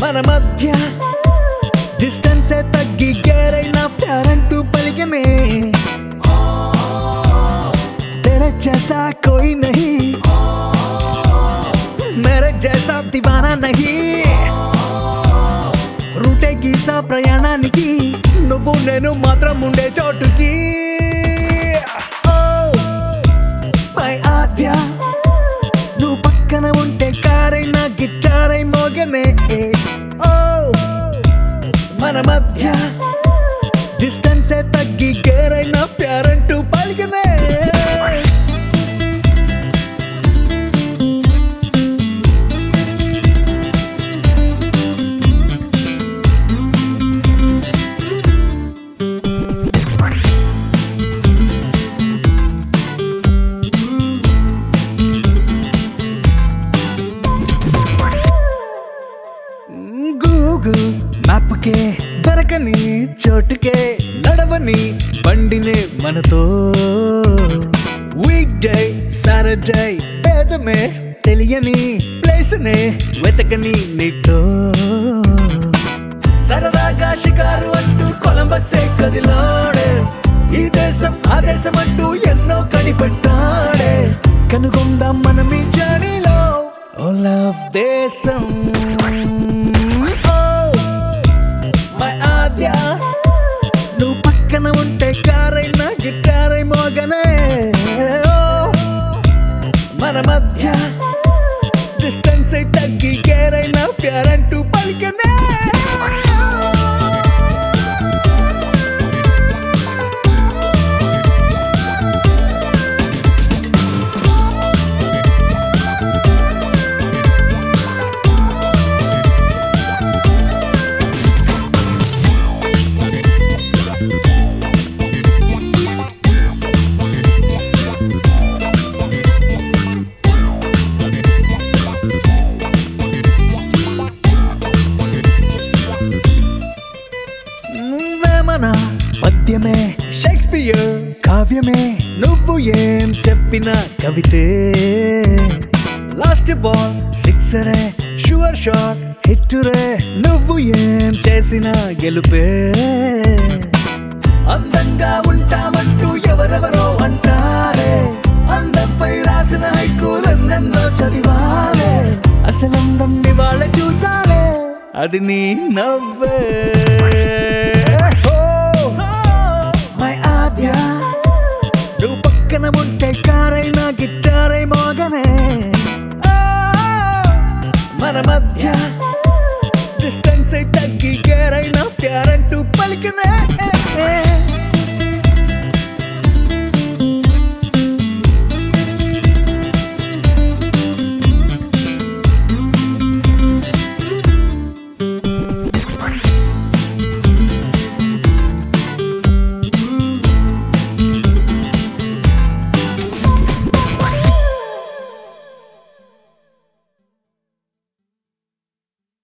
మన మధ్య డిస్టెన్స్ తగ్గి గేరైన ప్యారంటూ పలికనే तेरे जैसा कोई नहीं मेरे जैसा दीवाना नहीं రూటే గీసా ప్రయాణానికి నువ్వు నేను మాత్రం ఉండే చోటుకి ఓ, మై ఆద్య నువ్వు పక్కన ఉంటే కారైనా గిటారై మోగనే ఓ మన మధ్య డిస్టెన్స్ తగ్గి గేరైనా ప్యారంటూ పలికనే గూగుల్ మ్యాప్కే దొరకని చోటుకే నడవని బండినే మనతో వీక్ డే సాటర్డే పేదమే తెలియని ప్లేస్ నే వెతకని నీతో సరదాగా షికారు అంటూ కొలంబస్సే కదిలాడే ఈ దేశం ఆ దేశం అంటూ ఎన్నో కనిపెట్టాడే కనుగొందాం మనం ఈ జర్నీలో ఓ లవ్ దేశం ఓ మై ఆద్య నువ్వు పక్కన ఉంటే కారైనా గిటారై మోగనే ఓ, మన మధ్య డిస్టెన్స్ తగ్గి గేరైనా ప్యారంటూ పలికనే నువ్వేమన పద్యమే షేక్స్పియర్ కావ్యమే నువ్వు ఏం చెప్పిన కవితే లాస్ట్ బాల్ సిక్సరే షూర్ షాట్ హిట్టురే నువ్వు ఏం చేసిన గెలుపే అందంగా ఉంటామంటూ ఎవరెవరో అంటారే అందంపై రాసిన హైకూలెన్నెన్నో చదివాలే అసలందం ఇవాళ చూసాలే అది నీ నవ్వే ఓ, మై ఆద్య నువ్వు పక్కన ఉంటే కారైనా గిటారై మోగనే ఆ, మన మధ్య డిస్టెన్స్ తగ్గి గేరైనా ప్యారంటూ పలికనే